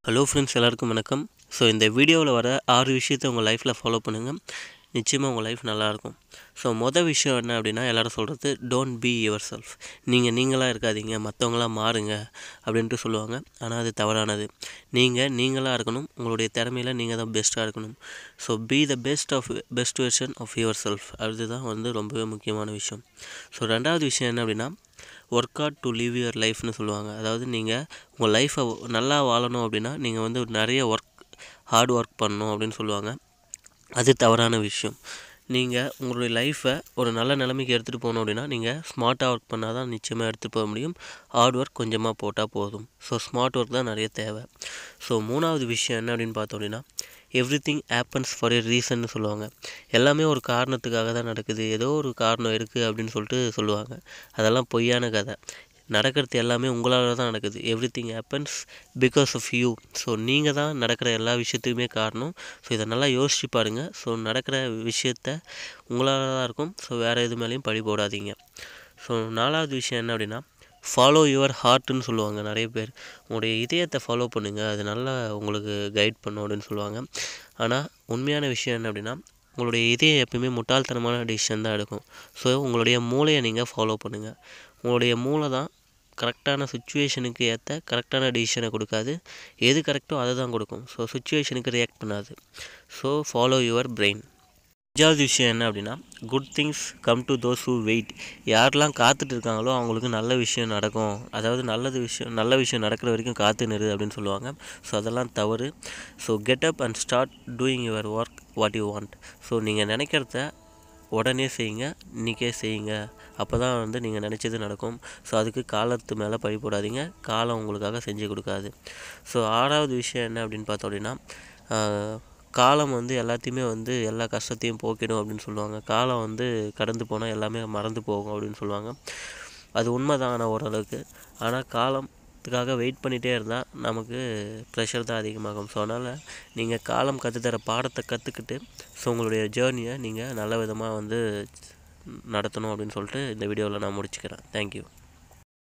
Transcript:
hello friends எல்லாருக்கும் வணக்கம் so இந்த வீடியோவில் வர ஆறு விஷயத்தை உங்கள் லைஃப்பில் ஃபாலோ பண்ணுங்கள் நிச்சயமாக உங்கள் லைஃப் நல்லாயிருக்கும் ஸோ மொதல் விஷயம் என்ன அப்படின்னா எல்லாரும் சொல்கிறது டோன்ட் பி யுவர் செல்ஃப் நீங்கள் நீங்களாக இருக்காதீங்க மற்றவங்களாம் மாறுங்க அப்படின்ட்டு சொல்லுவாங்க ஆனால் அது தவறானது நீங்கள் நீங்களாக இருக்கணும் உங்களுடைய திறமையில் நீங்கள் தான் பெஸ்ட்டாக இருக்கணும் so be the best of best version of yourself அதுதான் வந்து ரொம்பவே முக்கியமான விஷயம் ஸோ ரெண்டாவது விஷயம் என்ன அப்படின்னா work out to live your லைஃப்னு சொல்லுவாங்க அதாவது நீங்கள் உங்கள் லைஃப்பை நல்லா வாழணும் அப்படின்னா நீங்கள் வந்து நிறைய ஒர்க் ஹார்ட் ஒர்க் பண்ணணும் அப்படின்னு சொல்லுவாங்க அது தவறான விஷயம் நீங்கள் உங்களுடைய லைஃப்பை ஒரு நல்ல நிலைமைக்கு எடுத்துகிட்டு போகணும் அப்படின்னா நீங்கள் ஸ்மார்ட்டாக ஒர்க் பண்ணால் தான் நிச்சயமாக எடுத்துகிட்டு போக முடியும் ஹார்ட் ஒர்க் கொஞ்சமாக போட்டால் போதும் ஸோ ஸ்மார்ட் ஒர்க் தான் நிறைய தேவை ஸோ மூணாவது விஷயம் என்ன அப்படின்னு பார்த்தோம் அப்படின்னா everything happens for a ரீசன்னு சொல்லுவாங்க எல்லாமே ஒரு காரணத்துக்காக தான் நடக்குது ஏதோ ஒரு காரணம் இருக்குது அப்படின்னு சொல்லிட்டு சொல்லுவாங்க அதெல்லாம் பொய்யான கதை நடக்கிறது எல்லாமே உங்களால் தான் நடக்குது everything happens because of you so நீங்கள் தான் நடக்கிற எல்லா விஷயத்துக்குமே காரணம் ஸோ இதை நல்லா யோசிச்சு பாருங்கள் ஸோ நடக்கிற விஷயத்த உங்களால் தான் இருக்கும் ஸோ வேறு எது மேலேயும் பழி போடாதீங்க ஸோ நாலாவது விஷயம் என்ன அப்படின்னா ஃபாலோ யுவர் ஹார்ட்டுன்னு சொல்லுவாங்க நிறைய பேர் உங்களுடைய இதயத்தை ஃபாலோ பண்ணுங்கள் அது நல்லா உங்களுக்கு கைட் பண்ணும் அப்படின்னு சொல்லுவாங்க ஆனால் உண்மையான விஷயம் என்ன அப்படின்னா உங்களுடைய இதயம் எப்பயுமே முட்டாள்தனமான டிசிஷன் தான் எடுக்கும் ஸோ உங்களுடைய மூளையை நீங்கள் ஃபாலோ பண்ணுங்கள் உங்களுடைய மூளை தான் கரெக்டான சுச்சுவேஷனுக்கு ஏற்ற கரெக்டான டிசிஷனை கொடுக்காது எது கரெக்டோ அதை தான் கொடுக்கும் ஸோ சுச்சுவேஷனுக்கு ரியாக்ட் பண்ணாது ஸோ ஃபாலோ யுவர் பிரெயின் அஞ்சாவது விஷயம் என்ன அப்படின்னா good things come to those who wait யாரெல்லாம் காத்துட்டு இருக்காங்களோ அவங்களுக்கு நல்ல விஷயம் நடக்கும் அதாவது நல்லது விஷயம் நல்ல விஷயம் நடக்கிற வரைக்கும் காத்து நிறு அப்படின்னு சொல்லுவாங்க ஸோ அதெல்லாம் தவறு so get up and start doing your work what you want so நீங்கள் நினைக்கிறத உடனே செய்யுங்க இன்றைக்கே செய்யுங்க அப்போ தான் வந்து நீங்கள் நினச்சது நடக்கும் ஸோ அதுக்கு காலத்து மேலே பழி போடாதீங்க காலம் உங்களுக்காக செஞ்சு கொடுக்காது ஸோ ஆறாவது விஷயம் என்ன அப்படின்னு பார்த்தோம் அப்படின்னா காலம் வந்து எல்லாத்தையுமே வந்து எல்லா கஷ்டத்தையும் போக்கிடும் அப்படின்னு சொல்லுவாங்க காலம் வந்து கடந்து போனால் எல்லாமே மறந்து போகும் அப்படின்னு சொல்லுவாங்க அது உண்மை தான் ஆனால் ஓரளவுக்கு ஆனால் காலத்துக்காக வெயிட் பண்ணிகிட்டே இருந்தால் நமக்கு ப்ரெஷர் தான் அதிகமாகும் ஸோ அதனால் நீங்கள் காலம் கற்றுத்தர பாடத்தை கற்றுக்கிட்டு ஸோ உங்களுடைய ஜேர்னியை நீங்கள் நல்ல விதமாக வந்து நடத்தணும் அப்படின்னு சொல்லிட்டு இந்த வீடியோவில் நான் முடிச்சுக்கிறேன் தேங்க்யூ